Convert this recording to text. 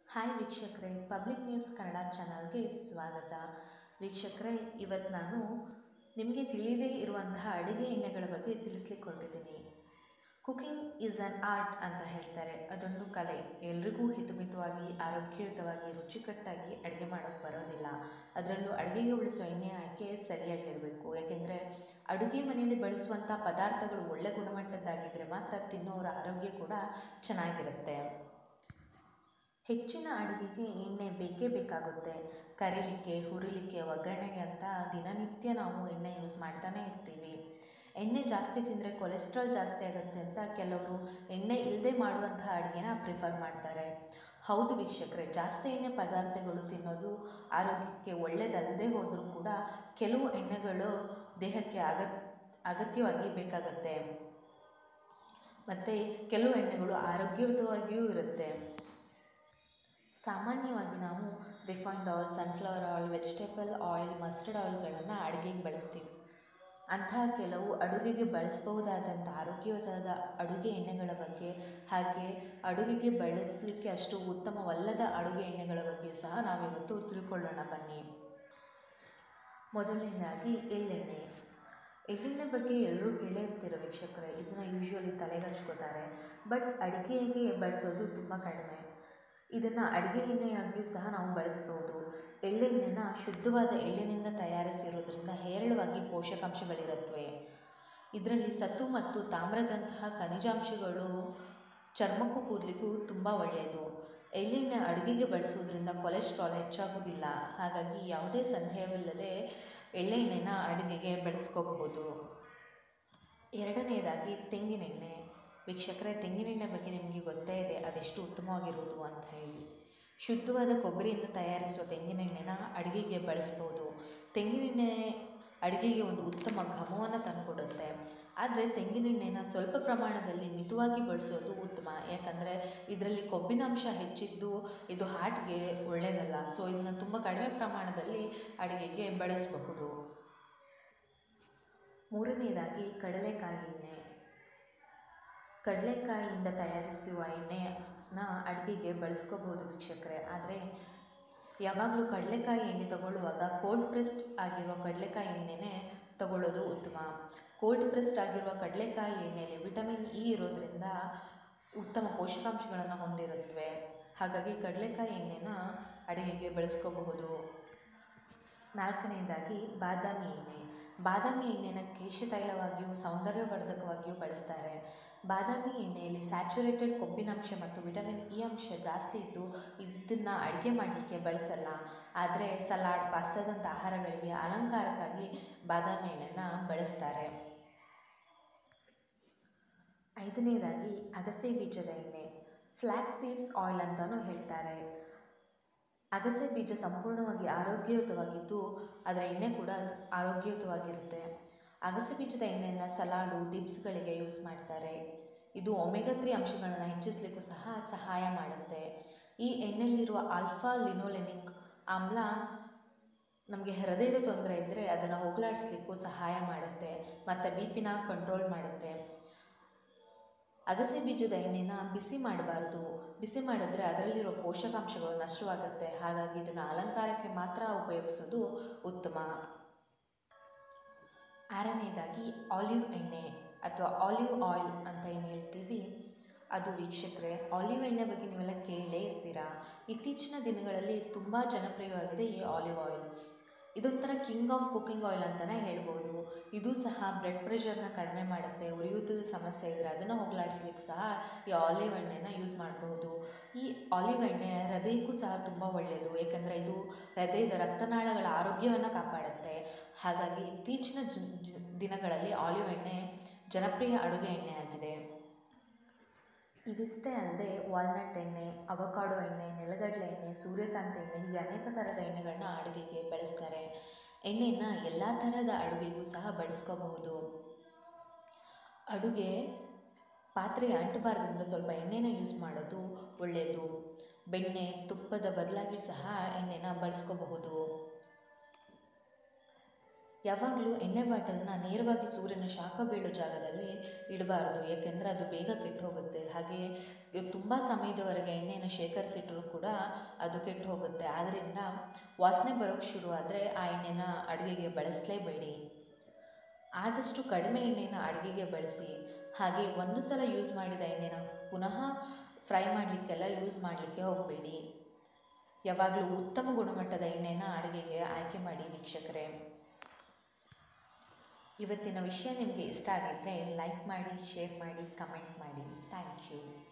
hi ವೀಕ್ಷಕರೇ public news Kannada ಚಾನಲ್ಗೆ ಸ್ವಾಗತ ವೀಕ್ಷಕರೇ ಇವತ್ತು ನಾನು ನಿಮಗೆ ತಿಳಿದೇ ಇರುವಂತಹ ಅಡುಗೆ ಎಣ್ಣೆಗಳ ಬಗ್ಗೆ ತಿಳಿಸ್ಲಿಕ್ಕೆ ಹೊರಟಿದ್ದೀನಿ ಕುಕಿಂಗ್ ಈಸ್ ಅನ್ ಆರ್ಟ್ ಅಂತ ಹೇಳ್ತಾರೆ ಅದೊಂದು ಕಲೆ ಎಲ್ರಿಗೂ ಹಿತಮಿತವಾಗಿ ಆರೋಗ್ಯಯುತವಾಗಿ ರುಚಿಕಟ್ಟಾಗಿ ಅಡುಗೆ ಮಾಡೋಕ್ಕೆ ಬರೋದಿಲ್ಲ ಅದರಲ್ಲೂ ಅಡುಗೆಗೆ ಬಳಸುವ ಎಣ್ಣೆ ಆಯ್ಕೆ ಸರಿಯಾಗಿರಬೇಕು ಯಾಕೆಂದರೆ ಅಡುಗೆ ಮನೆಯಲ್ಲಿ ಬಳಸುವಂಥ ಪದಾರ್ಥಗಳು ಒಳ್ಳೆ ಗುಣಮಟ್ಟದ್ದಾಗಿದ್ದರೆ ಮಾತ್ರ ತಿನ್ನೋರ ಆರೋಗ್ಯ ಕೂಡ ಚೆನ್ನಾಗಿರುತ್ತೆ ಹೆಚ್ಚಿನ ಅಡುಗೆಗೆ ಎಣ್ಣೆ ಬೇಕೇ ಬೇಕಾಗುತ್ತೆ ಕರಿಲಿಕ್ಕೆ ಹುರಿಲಿಕ್ಕೆ ಒಗ್ಗರಣೆಗೆ ಅಂತ ದಿನನಿತ್ಯ ನಾವು ಎಣ್ಣೆ ಯೂಸ್ ಮಾಡ್ತಾನೆ ಇರ್ತೀವಿ ಎಣ್ಣೆ ಜಾಸ್ತಿ ತಿಂದರೆ ಕೊಲೆಸ್ಟ್ರಾಲ್ ಜಾಸ್ತಿ ಆಗುತ್ತೆ ಅಂತ ಕೆಲವರು ಎಣ್ಣೆ ಇಲ್ಲದೆ ಮಾಡುವಂತಹ ಅಡುಗೆನ ಪ್ರಿಫರ್ ಮಾಡ್ತಾರೆ ಹೌದು ವೀಕ್ಷಕರೇ ಜಾಸ್ತಿ ಎಣ್ಣೆ ಪದಾರ್ಥಗಳು ತಿನ್ನೋದು ಆರೋಗ್ಯಕ್ಕೆ ಒಳ್ಳೆಯದಲ್ಲದೆ ಹೋದರೂ ಕೂಡ ಕೆಲವು ಎಣ್ಣೆಗಳು ದೇಹಕ್ಕೆ ಅಗತ್ ಅಗತ್ಯವಾಗಿ ಬೇಕಾಗತ್ತೆ ಮತ್ತು ಕೆಲವು ಎಣ್ಣೆಗಳು ಆರೋಗ್ಯಯುತವಾಗಿಯೂ ಇರುತ್ತೆ ಸಾಮಾನ್ಯವಾಗಿ ನಾವು refined oil sunflower oil vegetable oil mustard ಆಯಿಲ್ಗಳನ್ನು ಅಡುಗೆಗೆ ಬಳಸ್ತೀವಿ ಅಂತಹ ಕೆಲವು ಅಡುಗೆಗೆ ಬಳಸಬಹುದಾದಂಥ ಆರೋಗ್ಯವಾದ ಅಡುಗೆ ಎಣ್ಣೆಗಳ ಬಗ್ಗೆ ಹಾಗೆ ಅಡುಗೆಗೆ ಬಳಸಲಿಕ್ಕೆ ಅಷ್ಟು ಉತ್ತಮವಲ್ಲದ ಅಡುಗೆ ಎಣ್ಣೆಗಳ ಬಗ್ಗೆಯೂ ಸಹ ನಾವಿವತ್ತು ತಿಳ್ಕೊಳ್ಳೋಣ ಬನ್ನಿ ಮೊದಲನೇದಾಗಿ ಎಳ್ಳೆಣ್ಣೆ ಎಳ್ಳೆಣ್ಣೆ ಬಗ್ಗೆ ಎಲ್ಲರೂ ಕೇಳೇ ಇರ್ತೀರ ವೀಕ್ಷಕರೇ ಇದನ್ನು ಯೂಶ್ವಲಿ ತಲೆಗೆ ಹಚ್ಕೋತಾರೆ ಬಟ್ ಅಡುಗೆಗೆ ಬಳಸೋದು ತುಂಬ ಕಡಿಮೆ ಇದನ್ನು ಅಡುಗೆ ಎಣ್ಣೆಯಾಗಿಯೂ ಸಹ ನಾವು ಬಳಸ್ಬೋದು ಎಳ್ಳೆಣ್ಣೆನ ಶುದ್ಧವಾದ ಎಳ್ಳಿನಿಂದ ತಯಾರಿಸಿರೋದ್ರಿಂದ ಹೇರಳವಾಗಿ ಪೋಷಕಾಂಶಗಳಿರುತ್ತವೆ ಇದರಲ್ಲಿ ಸತು ಮತ್ತು ತಾಮ್ರದಂತಹ ಖನಿಜಾಂಶಗಳು ಚರ್ಮಕ್ಕೂ ಕೂದಲಿಗೂ ತುಂಬ ಒಳ್ಳೆಯದು ಎಳ್ಳೆಣ್ಣೆ ಅಡುಗೆಗೆ ಬಳಸೋದ್ರಿಂದ ಕೊಲೆಸ್ಟ್ರಾಲ್ ಹೆಚ್ಚಾಗೋದಿಲ್ಲ ಹಾಗಾಗಿ ಯಾವುದೇ ಸಂದೇಹವಿಲ್ಲದೆ ಎಳ್ಳೆಣ್ಣೆನ ಅಡುಗೆಗೆ ಬಳಸ್ಕೋಬಹುದು ಎರಡನೆಯದಾಗಿ ತೆಂಗಿನೆಣ್ಣೆ ವೀಕ್ಷಕರೇ ತೆಂಗಿನೆಣ್ಣೆ ಬಗ್ಗೆ ನಿಮಗೆ ಗೊತ್ತೇ ಇದೆ ಅದೆಷ್ಟು ಉತ್ತಮವಾಗಿರುವುದು ಅಂತ ಹೇಳಿ ಶುದ್ಧವಾದ ಕೊಬ್ಬರಿಯಿಂದ ತಯಾರಿಸುವ ತೆಂಗಿನೆಣ್ಣೆನ ಅಡುಗೆಗೆ ಬಳಸ್ಬೋದು ತೆಂಗಿನೆಣ್ಣೆ ಅಡುಗೆಗೆ ಒಂದು ಉತ್ತಮ ಘಮವನ್ನು ತಂದುಕೊಡುತ್ತೆ ಆದರೆ ತೆಂಗಿನೆಣ್ಣೆನ ಸ್ವಲ್ಪ ಪ್ರಮಾಣದಲ್ಲಿ ಮಿತವಾಗಿ ಬಳಸೋದು ಉತ್ತಮ ಯಾಕಂದರೆ ಇದರಲ್ಲಿ ಕೊಬ್ಬಿನಾಂಶ ಹೆಚ್ಚಿದ್ದು ಇದು ಹಾರ್ಟ್ಗೆ ಒಳ್ಳೆಯದಲ್ಲ ಸೊ ಇದನ್ನು ತುಂಬ ಕಡಿಮೆ ಪ್ರಮಾಣದಲ್ಲಿ ಅಡುಗೆಗೆ ಬಳಸಬಹುದು ಮೂರನೆಯದಾಗಿ ಕಡಲೆಕಾಯಿ ಎಣ್ಣೆ ಕಡಲೆಕಾಯಿಯಿಂದ ತಯಾರಿಸುವ ಎಣ್ಣೆನ ಅಡುಗೆಗೆ ಬಳಸ್ಕೋಬೋದು ವೀಕ್ಷಕರೇ ಆದರೆ ಯಾವಾಗಲೂ ಕಡಲೆಕಾಯಿ ಎಣ್ಣೆ ತಗೊಳ್ಳುವಾಗ ಕೋಲ್ಡ್ ಪ್ರೆಸ್ಡ್ ಆಗಿರುವ ಕಡಲೆಕಾಯಿ ಎಣ್ಣೆನೇ ತಗೊಳ್ಳೋದು ಉತ್ತಮ ಕೋಲ್ಡ್ ಪ್ರೆಸ್ಡ್ ಆಗಿರುವ ಕಡಲೆಕಾಯಿ ಎಣ್ಣೆಯಲ್ಲಿ ವಿಟಮಿನ್ ಇ ಇರೋದ್ರಿಂದ ಉತ್ತಮ ಪೋಷಕಾಂಶಗಳನ್ನು ಹೊಂದಿರುತ್ತವೆ ಹಾಗಾಗಿ ಕಡಲೆಕಾಯಿ ಎಣ್ಣೆನ ಅಡುಗೆಗೆ ಬಳಸ್ಕೋಬಹುದು ನಾಲ್ಕನೆಯದಾಗಿ ಬಾದಾಮಿ ಎಣ್ಣೆ ಬಾದಾಮಿ ಎಣ್ಣೆನ ಕೇಶತೈಲವಾಗಿಯೂ ಸೌಂದರ್ಯವರ್ಧಕವಾಗಿಯೂ ಬಳಸ್ತಾರೆ ಬಾದಾಮಿ ಎಣ್ಣೆಯಲ್ಲಿ ಸ್ಯಾಚುರೇಟೆಡ್ ಕೊಬ್ಬಿನಾಂಶ ಮತ್ತು ವಿಟಮಿನ್ ಇ ಅಂಶ ಜಾಸ್ತಿ ಇದ್ದು ಇದನ್ನು ಅಡುಗೆ ಮಾಡಲಿಕ್ಕೆ ಬಳಸಲ್ಲ ಆದರೆ ಸಲಾಡ್ ಪಾಸ್ತಾದಂಥ ಆಹಾರಗಳಿಗೆ ಅಲಂಕಾರಕ್ಕಾಗಿ ಬಾದಾಮಿ ಎಣ್ಣೆನ ಬಳಸ್ತಾರೆ ಐದನೇದಾಗಿ ಅಗಸೆ ಬೀಜದ ಎಣ್ಣೆ ಫ್ಲ್ಯಾಕ್ಸ್ ಸೀಡ್ಸ್ ಆಯಿಲ್ ಅಂತಲೂ ಹೇಳ್ತಾರೆ ಅಗಸೆ ಬೀಜ ಸಂಪೂರ್ಣವಾಗಿ ಆರೋಗ್ಯಯುತವಾಗಿದ್ದು ಅದರ ಎಣ್ಣೆ ಕೂಡ ಆರೋಗ್ಯಯುತವಾಗಿರುತ್ತೆ ಅಗಸೆ ಬೀಜದ ಎಣ್ಣೆಯನ್ನು ಸಲಾಡು ಡಿಪ್ಸ್ಗಳಿಗೆ ಯೂಸ್ ಮಾಡ್ತಾರೆ ಇದು ಒಮೆಗಾ ತ್ರೀ ಅಂಶಗಳನ್ನು ಹೆಚ್ಚಿಸಲಿಕ್ಕೂ ಸಹ ಸಹಾಯ ಮಾಡುತ್ತೆ ಈ ಎಣ್ಣೆಯಲ್ಲಿರುವ ಆಲ್ಫಾ ಲಿನೋಲೆನಿಕ್ ಆಮ್ಲ ನಮಗೆ ಹೃದಯದ ತೊಂದರೆ ಇದ್ದರೆ ಅದನ್ನು ಹೋಗಲಾಡಿಸ್ಲಿಕ್ಕೂ ಸಹಾಯ ಮಾಡುತ್ತೆ ಮತ್ತು ಬಿ ಪಿನ ಕಂಟ್ರೋಲ್ ಮಾಡುತ್ತೆ ಅಗಸೆ ಬೀಜದ ಎಣ್ಣೆನ ಬಿಸಿ ಮಾಡಬಾರ್ದು ಬಿಸಿ ಮಾಡಿದ್ರೆ ಅದರಲ್ಲಿರೋ ಪೋಷಕಾಂಶಗಳು ನಷ್ಟವಾಗುತ್ತೆ ಹಾಗಾಗಿ ಇದನ್ನು ಅಲಂಕಾರಕ್ಕೆ ಮಾತ್ರ ಉಪಯೋಗಿಸೋದು ಉತ್ತಮ ಆರನೇದಾಗಿ ಆಲಿವ್ ಎಣ್ಣೆ ಅಥವಾ ಆಲಿವ್ ಆಯಿಲ್ ಅಂತ ಏನು ಹೇಳ್ತೀವಿ ಅದು ವೀಕ್ಷಕರೇ ಆಲಿವ್ ಎಣ್ಣೆ ಬಗ್ಗೆ ನೀವೆಲ್ಲ ಕೇಳೇ ಇರ್ತೀರಾ ಇತ್ತೀಚಿನ ದಿನಗಳಲ್ಲಿ ತುಂಬ ಜನಪ್ರಿಯವಾಗಿದೆ ಈ ಆಲಿವ್ ಆಯಿಲ್ ಇದೊಂಥರ ಕಿಂಗ್ ಆಫ್ ಕುಕಿಂಗ್ ಆಯಿಲ್ ಅಂತಲೇ ಹೇಳ್ಬೋದು ಇದು ಸಹ ಬ್ಲಡ್ ಪ್ರೆಷರ್ನ ಕಡಿಮೆ ಮಾಡುತ್ತೆ ಉರಿಯೂತದ ಸಮಸ್ಯೆ ಇದ್ದರೆ ಅದನ್ನು ಹೋಗಲಾಡಿಸ್ಲಿಕ್ಕೆ ಸಹ ಈ ಆಲಿವ್ ಎಣ್ಣೆನ ಯೂಸ್ ಮಾಡಬಹುದು ಈ ಆಲಿವ್ ಎಣ್ಣೆ ಹೃದಯಕ್ಕೂ ಸಹ ತುಂಬ ಒಳ್ಳೆಯದು ಏಕೆಂದರೆ ಇದು ಹೃದಯದ ರಕ್ತನಾಳಗಳ ಆರೋಗ್ಯವನ್ನು ಕಾಪಾಡುತ್ತೆ ಹಾಗಾಗಿ ಇತ್ತೀಚಿನ ದಿನಗಳಲ್ಲಿ ಆಲಿವ್ ಎಣ್ಣೆ ಜನಪ್ರಿಯ ಅಡುಗೆ ಎಣ್ಣೆ ಆಗಿದೆ ಇವಿಷ್ಟೇ ಅಲ್ಲದೆ ವಾಲ್ನಟ್ ಎಣ್ಣೆ ಅವಕಾಡೋ ಎಣ್ಣೆ ನೆಲಗಡಲೆ ಎಣ್ಣೆ ಸೂರ್ಯಕಾಂತಿ ಎಣ್ಣೆ ಹೀಗೆ ಅನೇಕ ಥರದ ಎಣ್ಣೆಗಳನ್ನ ಅಡುಗೆಗೆ ಬಳಸ್ತಾರೆ ಎಣ್ಣೆನ ಎಲ್ಲ ಥರದ ಅಡುಗೆಗೂ ಸಹ ಬಳಸ್ಕೋಬಹುದು ಅಡುಗೆ ಪಾತ್ರೆಗೆ ಅಂಟಬಾರ್ದಂದ್ರೆ ಸ್ವಲ್ಪ ಎಣ್ಣೆನ ಯೂಸ್ ಮಾಡೋದು ಒಳ್ಳೆಯದು ಬೆಣ್ಣೆ ತುಪ್ಪದ ಬದಲಾಗಿಯೂ ಸಹ ಎಣ್ಣೆನ ಬಳಸ್ಕೋಬಹುದು ಯಾವಾಗಲೂ ಎಣ್ಣೆ ಬಾಟಲ್ನ ನೇರವಾಗಿ ಸೂರ್ಯನ ಶಾಖ ಬೀಳೋ ಜಾಗದಲ್ಲಿ ಇಡಬಾರ್ದು ಏಕೆಂದರೆ ಅದು ಬೇಗ ಕೆಟ್ಟು ಹೋಗುತ್ತೆ ಹಾಗೆಯೇ ತುಂಬ ಸಮಯದವರೆಗೆ ಎಣ್ಣೆನ ಶೇಖರಿಸಿಟ್ರೂ ಕೂಡ ಅದು ಕೆಟ್ಟು ಹೋಗುತ್ತೆ ಆದ್ದರಿಂದ ವಾಸನೆ ಬರೋಕ್ಕೆ ಶುರುವಾದರೆ ಆ ಎಣ್ಣೆನ ಅಡುಗೆಗೆ ಬಳಸಲೇಬೇಡಿ ಆದಷ್ಟು ಕಡಿಮೆ ಎಣ್ಣೆನ ಅಡುಗೆಗೆ ಬಳಸಿ ಹಾಗೆ ಒಂದು ಸಲ ಯೂಸ್ ಮಾಡಿದ ಎಣ್ಣೆನ ಪುನಃ ಫ್ರೈ ಮಾಡಲಿಕ್ಕೆಲ್ಲ ಯೂಸ್ ಮಾಡಲಿಕ್ಕೆ ಹೋಗಬೇಡಿ ಯಾವಾಗಲೂ ಉತ್ತಮ ಗುಣಮಟ್ಟದ ಎಣ್ಣೆನ ಅಡುಗೆಗೆ ಆಯ್ಕೆ ಮಾಡಿ ವೀಕ್ಷಕರೇ ಇವತ್ತಿನ ವಿಷಯ ನಿಮಗೆ ಇಷ್ಟ ಆಗಿದ್ದರೆ ಲೈಕ್ ಮಾಡಿ ಶೇರ್ ಮಾಡಿ ಕಮೆಂಟ್ ಮಾಡಿ ಥ್ಯಾಂಕ್ ಯು